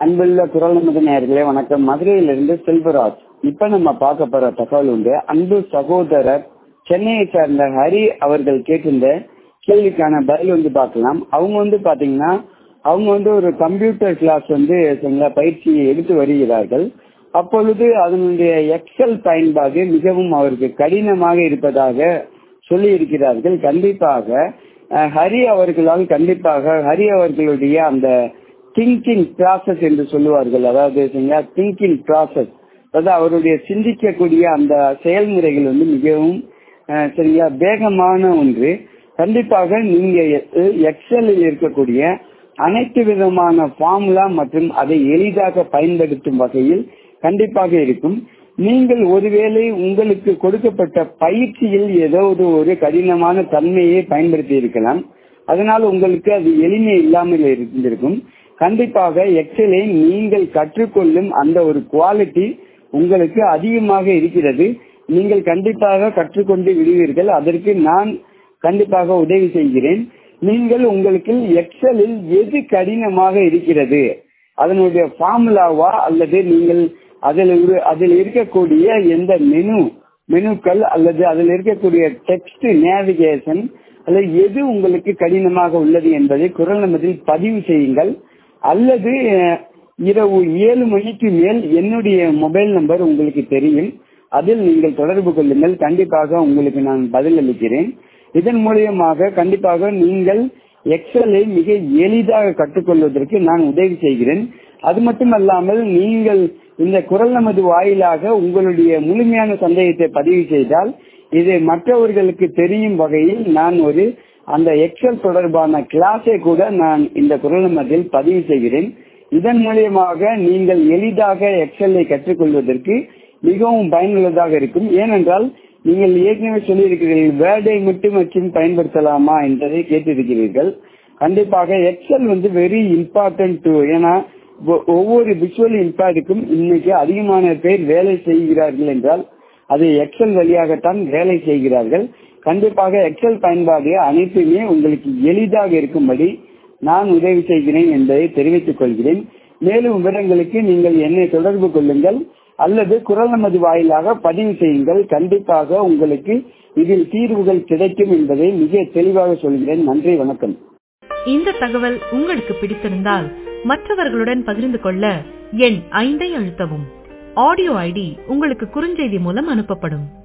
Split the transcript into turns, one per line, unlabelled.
அன்புள்ள குரல் நமது நேயர்களே வணக்கம் மதுரையிலிருந்து செல்வராஜ் இப்ப நம்ம பார்க்க போற தகவல் உண்டு அன்பு சகோதரர் சென்னையை சேர்ந்த ஹரி அவர்கள் கேட்டிருந்த கேள்விக்கான பதில் வந்து பார்க்கலாம் அவங்க வந்து பாத்தீங்கன்னா அவங்க வந்து ஒரு கம்ப்யூட்டர் கிளாஸ் வந்து சரிங்களா பயிற்சியை எடுத்து வருகிறார்கள் அப்பொழுது அதனுடைய எக்ஸல் பயன்பாடு மிகவும் அவருக்கு கடினமாக இருப்பதாக சொல்லி இருக்கிறார்கள் கண்டிப்பாக அஹ், ஹரி அவர்களால் கண்டிப்பாக ஹரி அவர்களுடைய அந்த திங்கிங் ப்ராசஸ் என்று சொல்லுவார்கள் அதாவது சரிங்களா திங்கிங் ப்ராசஸ் அதாவது அவருடைய சிந்திக்கக்கூடிய அந்த செயல்முறைகள் வந்து மிகவும் அஹ், சரிங்களா வேகமான ஒன்று கண்டிப்பாக நீங்க எக்ஸலில் இருக்கக்கூடிய அனைத்து விதமான ஃபார்முலா மற்றும் அதை எளிதாக பயன்படுத்தும் வகையில் கண்டிப்பாக இருக்கும் நீங்கள் ஒருவேளை உங்களுக்கு கொடுக்கப்பட்ட பயிற்சியில் ஏதாவது ஒரு கடினமான தன்மையை பயன்படுத்தி இருக்கலாம் அதனால் உங்களுக்கு அது எளிமை இல்லாமல் இருந்திருக்கும் கண்டிப்பாக எக்ஸலை நீங்கள் கற்றுக்கொள்ளும் அந்த ஒரு குவாலிட்டி உங்களுக்கு அதிகமாக இருக்கிறது நீங்கள் கண்டிப்பாக கற்றுக்கொண்டு விடுவீர்கள் அதற்கு நான் கண்டிப்பாக உதவி செய்கிறேன் நீங்கள் உங்களுக்கு எக்ஸலில் எது கடினமாக இருக்கிறது அதனுடைய ஃபார்முலாவா அல்லது நீங்கள் அதில் ஒரு- அதில் இருக்கக்கூடிய எந்த மெனு மெனுக்கள் அல்லது அதில் இருக்கக்கூடிய டெக்ஸ்ட் நேவிகேஷன் அல்லது எது உங்களுக்கு கடினமாக உள்ளது என்பதை குரல் நமதில் பதிவு செய்யுங்கள் அல்லது அஹ், இரவு ஏழு மணிக்கு மேல் என்னுடைய மொபைல் நம்பர் உங்களுக்கு தெரியும் அதில் நீங்கள் தொடர்பு கொள்ளுங்கள் கண்டிப்பாக உங்களுக்கு நான் பதில் அளிக்கிறேன் இதன் மூலியமாக கண்டிப்பாக நீங்கள் எக்ஸலை மிக எளிதாக கற்றுக்கொள்வதற்கு நான் உதவி செய்கிறேன் அது மட்டுமல்லாமல் நீங்கள் இந்த குரல் நமது வாயிலாக உங்களுடைய முழுமையான சந்தேகத்தை பதிவு செய்தால் இது மற்றவர்களுக்கு தெரியும் வகையில் நான் ஒரு அந்த எக்ஸல் தொடர்பான கிளாஸை கூட நான் இந்த குரல் நமதில் பதிவு செய்கிறேன் இதன் மூலியமாக நீங்கள் எளிதாக எக்ஸலை கற்றுக்கொள்வதற்கு மிகவும் பயனுள்ளதாக இருக்கும் ஏனென்றால் நீங்கள் ஏற்கனவே சொல்லியிருக்கிறீர்கள் வேர்டை மட்டும் வச்சு பயன்படுத்தலாமா என்பதை கேட்டிருக்கிறீர்கள் கண்டிப்பாக எக்ஸல் வந்து வெரி இம்பார்ட்டன்ட் ஏன்னா ஒ- ஒவ்வொரு விஷுவல் இம்பாக்டுக்கும் இன்னைக்கு அதிகமான பேர் வேலை செய்கிறார்கள் என்றால் அது எக்ஸல் வழியாகத்தான் வேலை செய்கிறார்கள் கண்டிப்பாக எக்ஸல் பயன்பாடு அனைத்துமே உங்களுக்கு எளிதாக இருக்கும்படி நான் உதவி செய்கிறேன் என்பதை தெரிவித்துக் கொள்கிறேன் மேலும் விவரங்களுக்கு நீங்கள் என்னை தொடர்பு கொள்ளுங்கள் அல்லது குரல் நமது வாயிலாக பதிவு செய்யுங்கள் கண்டிப்பாக உங்களுக்கு இதில் தீர்வுகள் கிடைக்கும் என்பதை மிக தெளிவாக சொல்கிறேன் நன்றி வணக்கம்
இந்த தகவல் உங்களுக்கு பிடித்திருந்தால் மற்றவர்களுடன் பகிர்ந்து கொள்ள எண் ஐந்தை அழுத்தவும் ஆடியோ ஐடி உங்களுக்கு குறுஞ்செய்தி மூலம் அனுப்பப்படும்